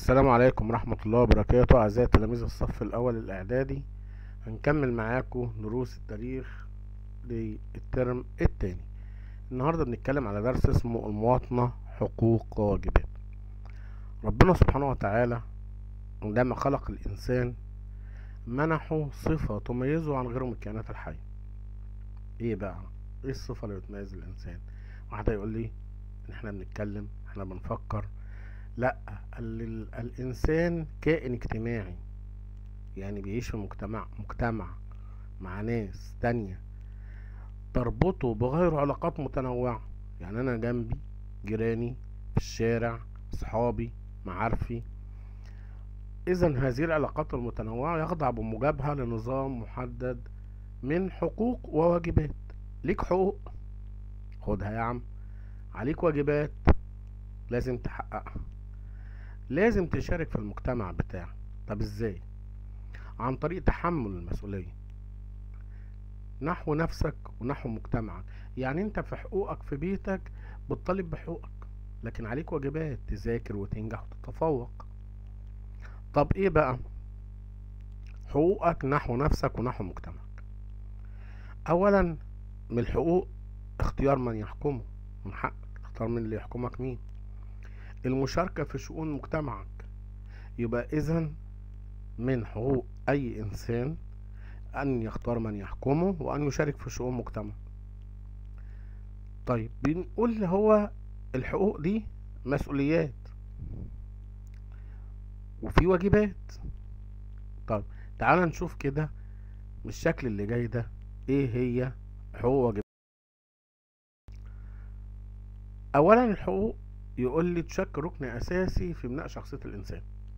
السلام عليكم ورحمة الله وبركاته أعزائي تلاميذ الصف الأول الإعدادي هنكمل معاكم دروس التاريخ للترم التاني النهاردة بنتكلم على درس اسمه المواطنة حقوق وواجبات ربنا سبحانه وتعالى عندما خلق الإنسان منحه صفة تميزه عن غيره من الكائنات الحية ايه بقى ايه الصفة اللي بتميز الإنسان واحد يقول لي ان احنا بنتكلم احنا بنفكر لا ال ال الانسان كائن اجتماعي يعني بيعيش في مجتمع مجتمع مع ناس تانية تربطه بغير علاقات متنوعة يعني انا جنبي جيراني في الشارع صحابي معارفي اذا هذه العلاقات المتنوعة يخضع بمجابهة لنظام محدد من حقوق وواجبات ليك حقوق خدها يا عم عليك واجبات لازم تحققها لازم تشارك في المجتمع بتاعك طب ازاي عن طريق تحمل المسؤولية نحو نفسك ونحو مجتمعك يعني انت في حقوقك في بيتك بتطالب بحقوقك لكن عليك واجبات تذاكر وتنجح وتتفوق طب ايه بقى حقوقك نحو نفسك ونحو مجتمعك اولا من الحقوق اختيار من يحكمه من حقك تختار من اللي يحكمك مين المشاركة في شؤون مجتمعك يبقى إذا من حقوق أي إنسان أن يختار من يحكمه وأن يشارك في شؤون مجتمعه طيب بنقول هو الحقوق دي مسؤوليات وفي واجبات طيب تعال نشوف كده من الشكل اللي جاي ده ايه هي حقوق واجبات اولا الحقوق يقول لي تشكل ركن اساسي في بناء شخصيه الانسان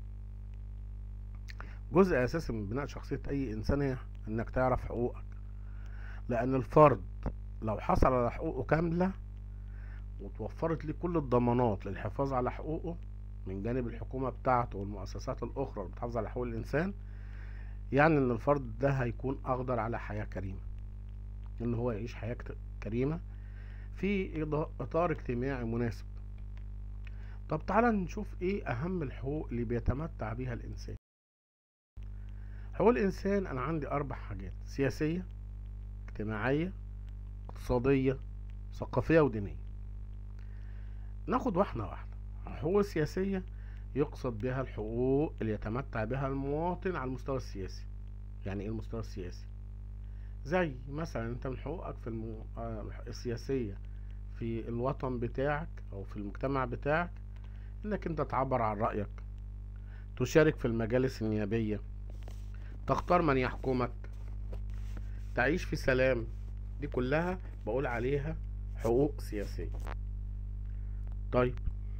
جزء اساسي من بناء شخصيه اي انسان هي انك تعرف حقوقك لان الفرد لو حصل على حقوقه كامله وتوفرت ليه كل الضمانات للحفاظ على حقوقه من جانب الحكومه بتاعته والمؤسسات الاخرى اللي بتحافظ على حقوق الانسان يعني ان الفرد ده هيكون اقدر على حياه كريمه ان هو يعيش حياه كريمه في اطار اجتماعي مناسب طب تعالى نشوف ايه اهم الحقوق اللي بيتمتع بيها الانسان حقوق الانسان انا عندي اربع حاجات سياسية اجتماعية اقتصادية ثقافية ودينية ناخد واحدة واحدة الحقوق السياسية يقصد بها الحقوق اللي يتمتع بها المواطن على المستوى السياسي يعني ايه المستوى السياسي زي مثلا انت من حقوقك في المو... السياسية في الوطن بتاعك او في المجتمع بتاعك انك انت تعبر عن رأيك تشارك في المجالس النيابية تختار من يحكمك تعيش في سلام دي كلها بقول عليها حقوق سياسية طيب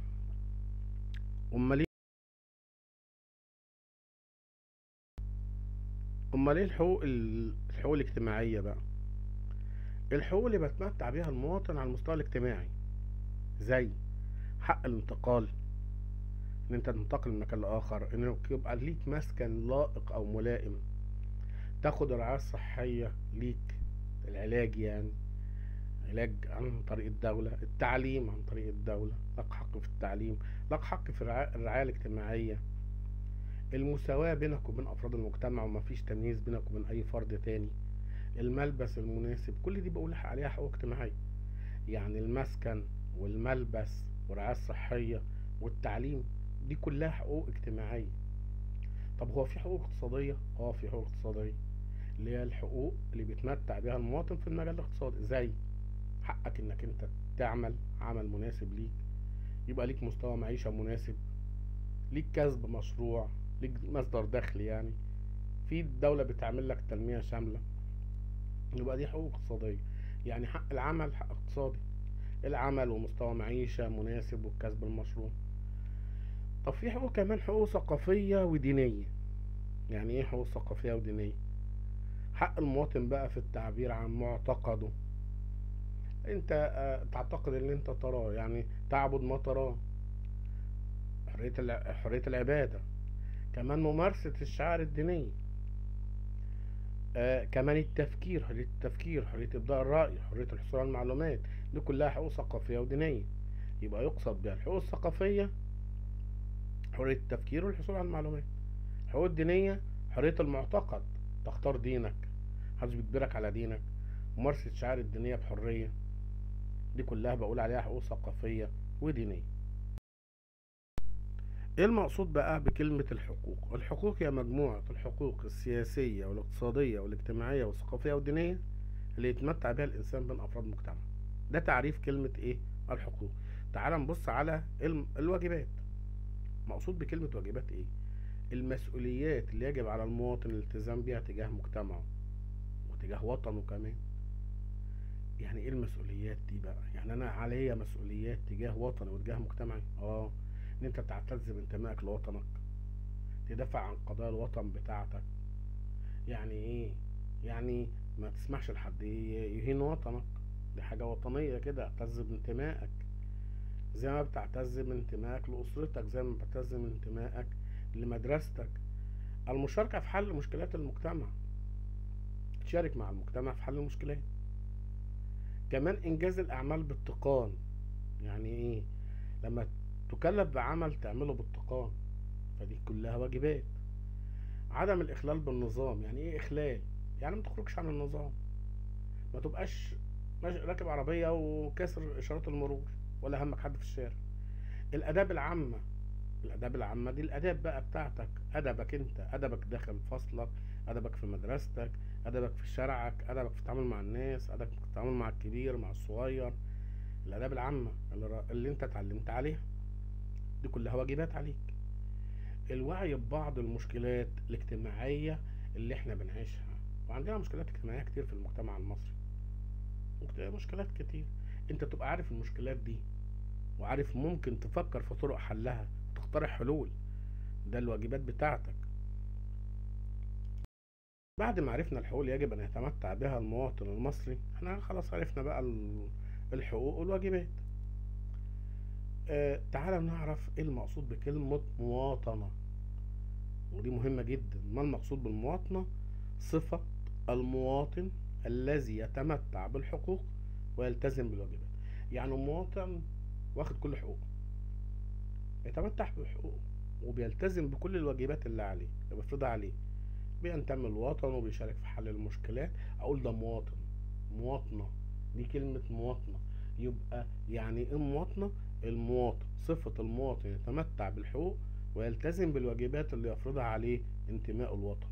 امال ايه امال ايه الحقوق الحقوق الاجتماعية بقى الحقوق اللي بتمتع بيها المواطن على المستوى الاجتماعي زي حق الانتقال ان انت تنتقل من مكان لاخر انه يبقى ليك مسكن لائق او ملائم تاخد الرعاية الصحية ليك العلاج يعني علاج عن طريق الدولة التعليم عن طريق الدولة لك حق في التعليم لك حق في الرعاية الاجتماعية المساواة بينك وبين أفراد المجتمع ومفيش تمييز بينك وبين أي فرد تاني الملبس المناسب كل دي بقول عليها حقوق اجتماعية يعني المسكن والملبس والرعاية الصحية والتعليم دي كلها حقوق اجتماعية طب هو في حقوق اقتصادية؟ اه في حقوق اقتصادية اللي هي الحقوق اللي بيتمتع بها المواطن في المجال الاقتصادي زي حقك انك انت تعمل عمل مناسب ليك يبقى ليك مستوى معيشة مناسب ليك كسب مشروع ليك مصدر دخل يعني في الدولة بتعمل لك تنمية شاملة يبقى دي حقوق اقتصادية يعني حق العمل حق اقتصادي العمل ومستوى معيشة مناسب والكسب المشروع طب في حقوق كمان حقوق ثقافية ودينية يعني ايه حقوق ثقافية ودينية حق المواطن بقى في التعبير عن معتقده انت اه تعتقد ان انت تراه يعني تعبد ما تراه حرية حرية العبادة كمان ممارسة الشعائر الدينية آه كمان التفكير حرية التفكير حرية إبداء الرأي حرية الحصول على المعلومات دي كلها حقوق ثقافية ودينية يبقى يقصد بها الحقوق الثقافية حرية التفكير والحصول على المعلومات الحقوق الدينية حرية المعتقد تختار دينك محدش بيجبرك على دينك ممارسة الشعائر الدينية بحرية دي كلها بقول عليها حقوق ثقافية ودينية ايه المقصود بقى بكلمة الحقوق الحقوق هي مجموعة الحقوق السياسية والاقتصادية والاجتماعية والثقافية والدينية اللي يتمتع بها الانسان بين افراد المجتمع ده تعريف كلمة ايه الحقوق تعال نبص على الم- الواجبات مقصود بكلمة واجبات ايه المسؤوليات اللي يجب على المواطن الالتزام بها تجاه مجتمعه وتجاه وطنه كمان يعني ايه المسؤوليات دي بقى يعني انا عليا مسؤوليات تجاه وطني وتجاه مجتمعي اه ان انت تعتز بانتمائك لوطنك تدافع عن قضايا الوطن بتاعتك يعني ايه يعني ما تسمحش لحد ي- يهين وطنك دي حاجة وطنية كده اعتز بانتمائك زي ما بتعتز بانتمائك لأسرتك زي ما بتعتز بانتمائك لمدرستك المشاركة في حل مشكلات المجتمع تشارك مع المجتمع في حل المشكلات كمان إنجاز الأعمال باتقان يعني إيه لما تكلف بعمل تعمله باتقان فدي كلها واجبات عدم الإخلال بالنظام يعني إيه إخلال يعني ما تخرجش عن النظام ما تبقاش ماشي- راكب عربية وكسر إشارات المرور ولا همك حد في الشارع الآداب العامة الآداب العامة دي الآداب بقى بتاعتك أدبك أنت أدبك داخل فصلك أدبك في مدرستك أدبك في شارعك أدبك في التعامل مع الناس أدبك في التعامل مع الكبير مع الصغير الآداب العامة اللي, را- اللي أنت اتعلمت عليها دي كلها واجبات عليك الوعي ببعض المشكلات الاجتماعية اللي احنا بنعيشها وعندنا مشكلات اجتماعية كتير في المجتمع المصري مكت- مشكلات كتير انت تبقى عارف المشكلات دي وعارف ممكن تفكر في طرق حلها وتقترح حلول ده الواجبات بتاعتك بعد ما عرفنا الحقوق اللي يجب ان يتمتع بها المواطن المصري احنا خلاص عرفنا بقى ال- الحقوق والواجبات اه تعالى نعرف ايه المقصود بكلمة مواطنة ودي مهمة جدا ما المقصود بالمواطنة صفة المواطن الذي يتمتع بالحقوق ويلتزم بالواجبات يعني مواطن واخد كل حقوقه يتمتع بحقوقه وبيلتزم بكل الواجبات اللي عليه اللي مفروضة عليه بينتمي للوطن وبيشارك في حل المشكلات اقول ده مواطن مواطنة دي كلمة مواطنة يبقى يعني ايه مواطنة المواطن صفة المواطن يتمتع بالحقوق ويلتزم بالواجبات اللي يفرضها عليه انتماء الوطن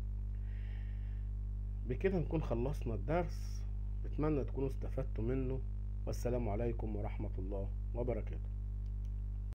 بكده نكون خلصنا الدرس بتمنى تكونوا استفدتوا منه والسلام عليكم ورحمة الله وبركاته